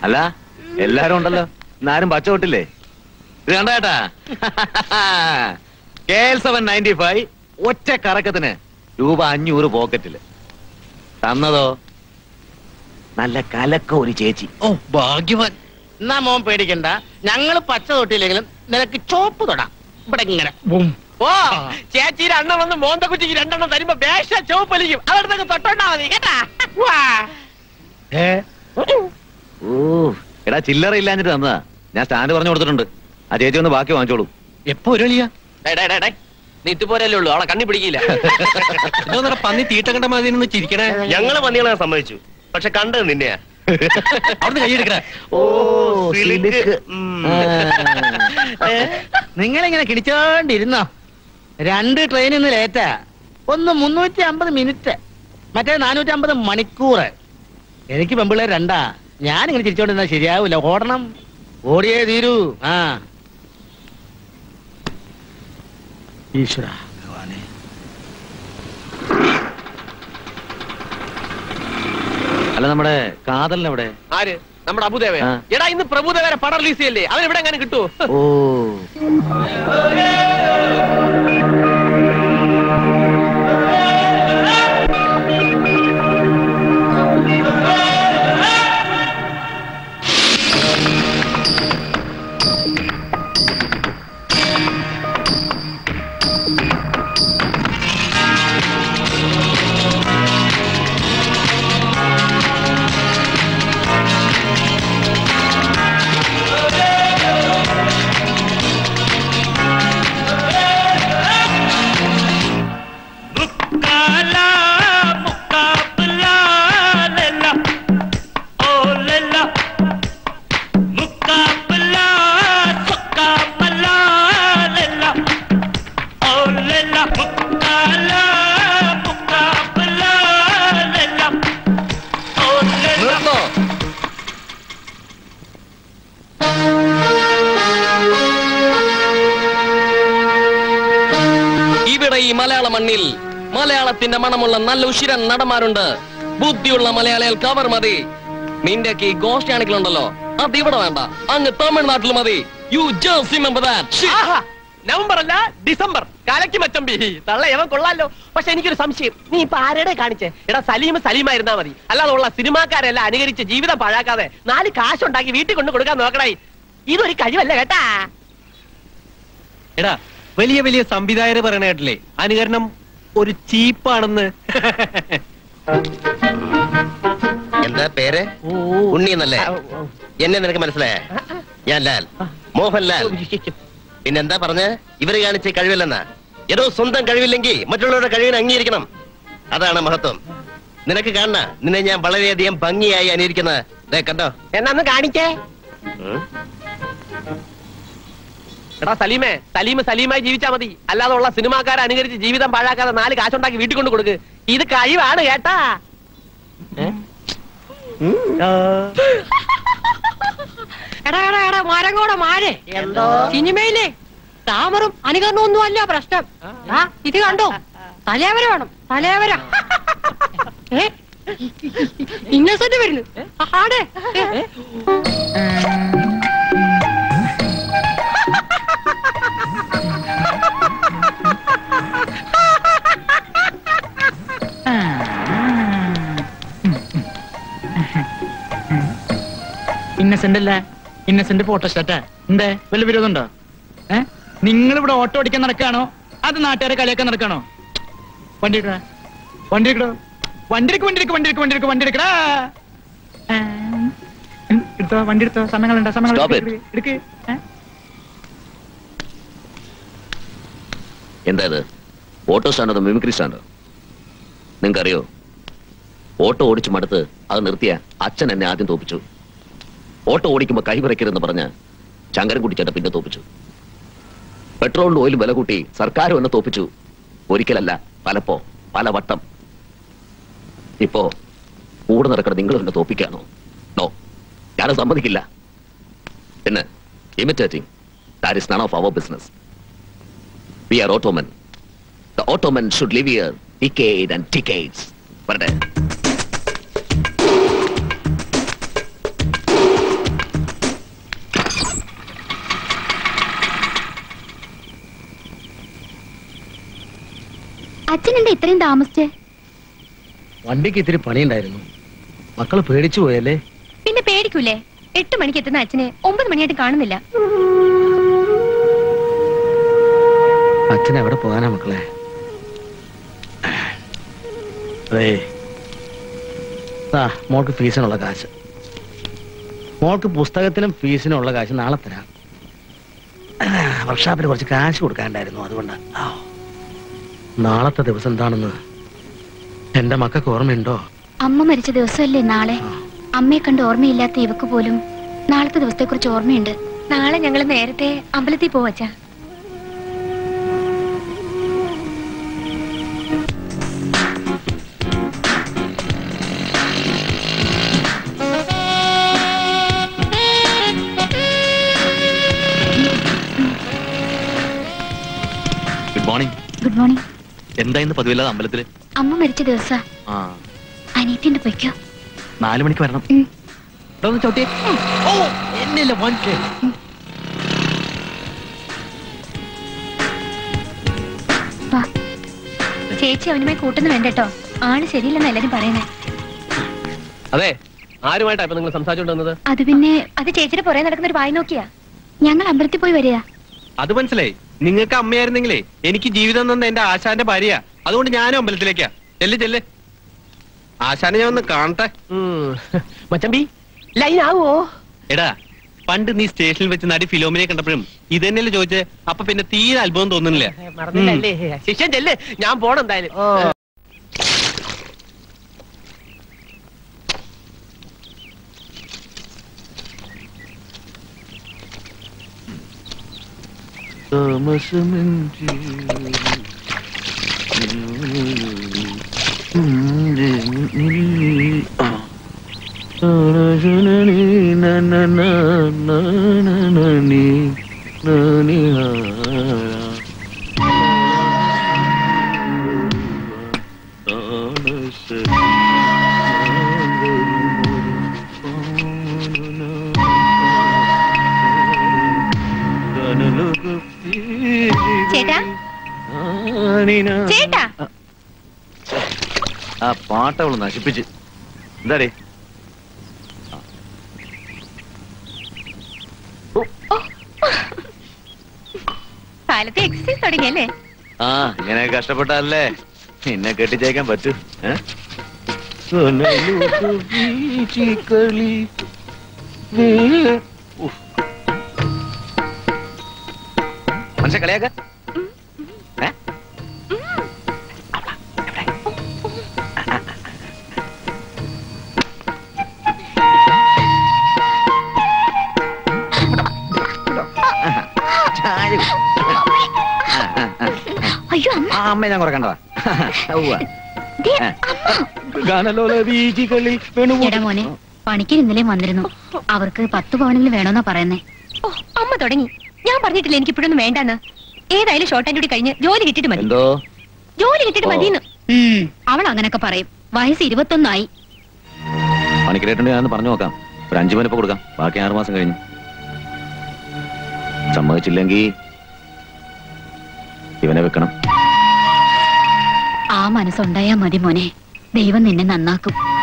അല്ല എല്ലാരും ഉണ്ടല്ലോ ഇന്നാരും പച്ച തൊട്ടില്ലേ ഇത് കണ്ടേട്ടാ K L seven ninety five ഒറ്റ കറക്കത്തിന് രൂപ അഞ്ഞൂറ് പോക്കറ്റില് തന്നതോ നല്ല കലക്ക ഒരു ചേച്ചി ഓ ഭാഗ്യവാൻ എന്നാ മോൻ പേടിക്കണ്ട ഞങ്ങള് പച്ച തൊട്ടില്ലെങ്കിലും നിനക്ക് ചോപ്പ് തൊടാം ഇവിടെ ഇങ്ങനെ ബും. ഓ ചേച്ചി രണ്ടെണ്ണം വന്ന് മോന്ത കുച്ചിക്ക് രണ്ടെണ്ണം തരുമ്പോ വേഷ ചോപ്പലിക്കും അവിടത്തേക്ക് തൊട്ടോണ്ടാ മതി കേട്ടാ വാ. ഓ എടാ ചില്ലറ ഇല്ലാഞ്ഞിട്ട് തന്നതാ ഞാൻ സ്റ്റാൻഡ് പറഞ്ഞു കൊടുത്തിട്ടുണ്ട് ആ ചേച്ചി ഒന്ന് ബാക്കി വാങ്ങിച്ചോളൂ എപ്പോ ഒരളിയാ ഡേയ്, ഡേയ്, ഡേയ്, ഡേയ്. നീ ഇതുപോലെയല്ലേ ഉള്ളൂ അവളെ കണ്ണി പിടിക്കില്ല എന്തോന്നറ പന്നി തീട്ട കണ്ട മാതിരി ഒന്ന് ചിരിക്കണേ ഞങ്ങള് പന്നികളെ സമ്മതിച്ചു പക്ഷെ കണ്ടത് നിന്നെയാ അവിടുന്ന് കൈയെടുക്കണേ ഓ സിലുക്ക്. സിലുക്ക്. ഉം. ആ. നിങ്ങളിങ്ങനെ കിടിച്ചോണ്ടിരുന്നോ രണ്ട് ട്രെയിനിൽ നിന്ന് ലേറ്റാ ഒന്ന് മുന്നൂറ്റി അമ്പത് മിനിറ്റ് മറ്റേ നാനൂറ്റി അമ്പത് മണിക്കൂർ എനിക്ക് പെമ്പിള്ളേർ രണ്ടാ ഞാനിങ്ങനെ ചിരിച്ചോണ്ടിരുന്നാ ശരിയാവൂല ഓടണം ഓടിയേ തീരൂ ആ ഈശ്വര ഭഗവാനെ അല്ല നമ്മുടെ കാതലിനെവിടെ ആര് നമ്മുടെ അബുദേവ ആ. എടാ ഇന്ന് പ്രഭുദേവരെ പടം റിലീസ് ചെയ്യല്ലേ അവൻ ഇവിടെ എങ്ങനെ കിട്ടൂ ഓ നിർത്തോ ഇവിടെ ഈ മലയാള മണ്ണിൽ മലയാളത്തിന്റെ മണമുള്ള നല്ല ഉശിരൻ നടന്മാരുണ്ട് ബുദ്ധിയുള്ള മലയാളികൾക്ക് അവർ മതി നിന്റെയൊക്കെ ഈ ഗോഷ്ടാണിക്കലുണ്ടല്ലോ അത് ഇവിടെ വേണ്ട അങ്ങ് തമിഴ്നാട്ടിൽ മതി you just remember that November അല്ല ഡിസംബർ കലക്കി മച്ചമ്പി തള്ള എവൻ കൊള്ളാലോ പക്ഷെ എനിക്കൊരു സംശയം നീ ഇപ്പൊ ആരുടെ കാണിച്ചേ എടാ സലീം സലീമായിരുന്നാ മതി അല്ലാതെ ഉള്ള സിനിമാക്കാരെല്ലാം അനുകരിച്ച് ജീവിതം പാഴാക്കാതെ നാല് കാശുണ്ടാക്കി വീട്ടിൽ കൊണ്ട് കൊടുക്കാൻ നോക്കണേ ഇതൊരു കഴിവല്ല കേട്ടാ എടാ വലിയ വലിയ സംവിധായകർ പറയണ കേട്ടില്ലേ അനുകരണം ഒരു ചീപ്പാണെന്ന് എന്താ പേര് ഉണ്ണി എന്നല്ലേ എന്നെ നിനക്ക് മനസ്സിലായ ഞാൻ ലാൽ മോഹൻലാൽ പിന്നെന്താ പറഞ്ഞ് ഇവര് കാണിച്ച കഴിവില്ലെന്നാ ഏതോ സ്വന്തം കഴിവില്ലെങ്കിൽ മറ്റുള്ളവരുടെ കഴിവിനെ അംഗീകരിക്കണം അതാണ് മഹത്വം നിനക്ക് കാണണ നിന്നെ ഞാൻ വളരെയധികം ഭംഗിയായി അനുകരിക്കുന്നത് ദേ കണ്ടോ എന്നാന്ന് കാണിക്കേ ഉം. എടാ സലീമേ സലീം സലീമായി ജീവിച്ചാ മതി അല്ലാതെ ഉള്ള സിനിമാക്കാരെ അനുകരിച്ച് ജീവിതം പാഴാക്കാതെ നാല് കാശുണ്ടാക്കി വീട്ടിൽ കൊണ്ട് കൊടുക്ക് ഇത് കഴിവാണ് കേട്ടാ എടാ എടാ എടാ മരങ്ങോടെ മാരെ എന്തോ സിനിമയിലെ താമറും അനുകരണവും ഒന്നും അല്ല പ്രശ്നം ആ ഇത് കണ്ടോ തലേവര വേണം തലേവര ഏ ഇന്നസെന്റ് വരുന്നു ആടെ ഏ? ഇന്നസെന്റ് അല്ലേ ഇന്നസെന്റ് ഫോട്ടോസ്റ്റാറ്റാ എന്തേ വല്ല വിരോധമുണ്ടോ ഏ നിങ്ങൾ ഇവിടെ ഓട്ടോ ഓടിക്കാൻ നടക്കാണോ അത് നാട്ടുകാരെ കളിയാക്കാൻ നടക്കാണോ വണ്ടി എടുക്കടാ വണ്ടി എടുക്കടോ വണ്ടി എടുക്ക് വണ്ടി എടുക്ക് വണ്ടി എടുക്ക് വണ്ടി എടുക്ക് വണ്ടി എടുക്കടാ ആ, ഉം, എടുത്തോ വണ്ടി എടുത്തോ സമയങ്ങളുണ്ടോ Stop സമയങ്ങൾ it. എടുക്ക് ഏ? എന്താ ഇത് ഓട്ടോ സ്റ്റാൻഡോ മിമിക്രി സ്റ്റാൻഡോ നിങ്ങൾക്കറിയോ ഓട്ടോ ഓടിച്ച് മടുത്ത് അത് നിർത്തിയ അച്ഛൻ എന്നെ ആദ്യം തോപ്പിച്ചു ഓട്ടോ ഓടിക്കുമ്പോ കൈ വിറയ്ക്കരുതെന്ന് പറഞ്ഞ് ശങ്കരൻ കുട്ടിച്ചേട്ട പിന്നെ തോപ്പിച്ചു പെട്രോളിനും ഓയിലും വില കൂട്ടി സർക്കാരും എന്നെ തോപ്പിച്ചു ഒരിക്കലല്ല പലപ്പോ പല വട്ടം ഇപ്പോ കൂടെ നടക്കുന്ന നിങ്ങൾ എന്നെ തോപ്പിക്കാണോ നോ ഞാനത് സമ്മതിക്കില്ല പിന്നെ imitating that is none of our business We are Ottoman. The Ottoman should live here decade and decades. വരട്ടെ അച്ഛൻ എന്താ ഇത്രയും താമസിച്ചേ വണ്ടിക്ക് ഇത്തിരി പണിയുണ്ടായിരുന്നു മക്കള് പേടിച്ചു പോയല്ലേ പിന്നെ പേടിക്കൂലേ എട്ട് മണിക്ക് എത്തുന്ന അച്ഛനെ ഒമ്പത് മണിയായിട്ട് കാണുന്നില്ല അച്ഛൻ എവിടെ പോകാനാ മക്കളെ അതേ ദാ, മോൾക്ക് ഫീസിനുള്ള കാശ് മോൾക്ക് പുസ്തകത്തിനും ഫീസിനുള്ള കാശ് നാളെ തരാം വർക്ക്ഷോപ്പിൽ കുറച്ച് കാശ് കൊടുക്കാണ്ടായിരുന്നു അതുകൊണ്ട് ആ. നാളത്തെ ദിവസം എന്താണെന്ന് എന്റെ മക്കൾക്ക് ഓർമ്മയുണ്ടോ അമ്മ മരിച്ച ദിവസമല്ലേ നാളെ അമ്മയെ കണ്ട് ഓർമ്മയില്ലാത്ത ഇവക്ക് പോലും നാളത്തെ ദിവസത്തെ കുറിച്ച് ഓർമ്മയുണ്ട് നാളെ ഞങ്ങൾ നേരത്തെ അമ്പലത്തിൽ പോവച്ചാ ഗുഡ് മോർണിംഗ് ഗുഡ് മോർണിംഗ് എന്താ ഇന്ന് പതിവില്ലാതെ അമ്പലത്തില് അമ്മ മരിച്ച ദിവസ ആ അനിയത്തിന്റെ പൊയ്ക്കോ നാലു മണിക്ക് വരണം ഉം. ഇതൊന്ന് ചവിട്ടിയേ. ഓ എന്നില്ല മോൻക്ക് വാ ചേച്ചി അവനുമായി കൂട്ടുന്നു വേണ്ടട്ടോ ആള് ശരിയില്ലെന്ന് എല്ലാരും പറയുന്നേ അതെ ആരുമായിട്ടാ ഇപ്പൊ നിങ്ങൾ സംസാരിച്ചുകൊണ്ടിരുന്നത് അത് പിന്നെ അത് ചേച്ചിയുടെ പുറകെ നടക്കുന്ന ഒരു വായി നോക്കിയാ ഞങ്ങൾ അമ്പലത്തിൽ പോയി വരിക അത് മനസ്സിലായി നിങ്ങൾക്ക് അമ്മയായിരുന്നെങ്കിലേ എനിക്ക് ജീവിതം തന്ന എന്റെ ആശാന്റെ ഭാര്യ അതുകൊണ്ട് ഞാനും അമ്പലത്തിലേക്കാ ചെല്ല് ചെല്ല് ആശാനെ ഞാൻ ഒന്ന് കാണട്ടെ മച്ചമ്പി ലൈൻ ആവോ എടാ പണ്ട് നീ സ്റ്റേഷനിൽ വെച്ച് നടി ഫിലോമിനെ കണ്ടപ്പോഴും ഇത് തന്നെയല്ലേ ചോദിച്ചേ അപ്പൊ പിന്നെ തീരെ അത്ഭുതം തോന്നുന്നില്ല മറന്നില്ലല്ലേ ശിഷ്യൻ ചെല്ല് ഞാൻ പോണം എന്തായാലും ചേട്ടാ ചേട്ടാ ആ പാട്ട് അവള് നശിപ്പിച്ച് എന്താടേ കാലത്തെ എക്സസൈസ് തുടങ്ങിയല്ലേ ആ ഇങ്ങനെ കഷ്ടപ്പെട്ടാലേ നിന്നെ കെട്ടിച്ചേക്കാൻ പറ്റൂ ഏ? ഉഫ്. മനുഷ്യ കളിയാക്ക ഏ? ചാടി. അയ്യോ അമ്മ ആ അമ്മ ഞാൻ കുറക്കണ്ടതാ ഉവ്വ. ദേ, ഏ. ഗാനലോല വീചികളി വേണു എടാ മോനെ പണിക്ക് ഇന്നലെ വന്നിരുന്നു അവർക്ക് പത്ത് പവനെങ്കിലും വേണമെന്നാ പറയുന്നേ ഓ അമ്മ തുടങ്ങി ഞാൻ പറഞ്ഞിട്ടില്ല എനിക്ക് ഇപ്പോഴൊന്നും വേണ്ടെന്ന് ഏതായാലും ഷോർട്ട് ആൻഡ് കൂടി കഴിഞ്ഞ് ജോലി കിട്ടിയിട്ട് മതി എന്തോ ജോലി കിട്ടിയിട്ട് മതിന്ന് അവൾ അങ്ങനൊക്കെ പറയും വയസ്സ് ഇരുപത്തൊന്നായി പണിക്കരേട്ടുണ്ട് ഞാനൊന്ന് പറഞ്ഞു നോക്കാം ഒരു അഞ്ചു മണിപ്പോ കൊടുക്കാം ബാക്കി ആറു മാസം കഴിഞ്ഞു സമ്മതിച്ചില്ലെങ്കിൽ ഇവനെ വെക്കണം ആ മനസ്സുണ്ടായാ മതി മോനെ ദൈവം നിന്നെ നന്നാക്കും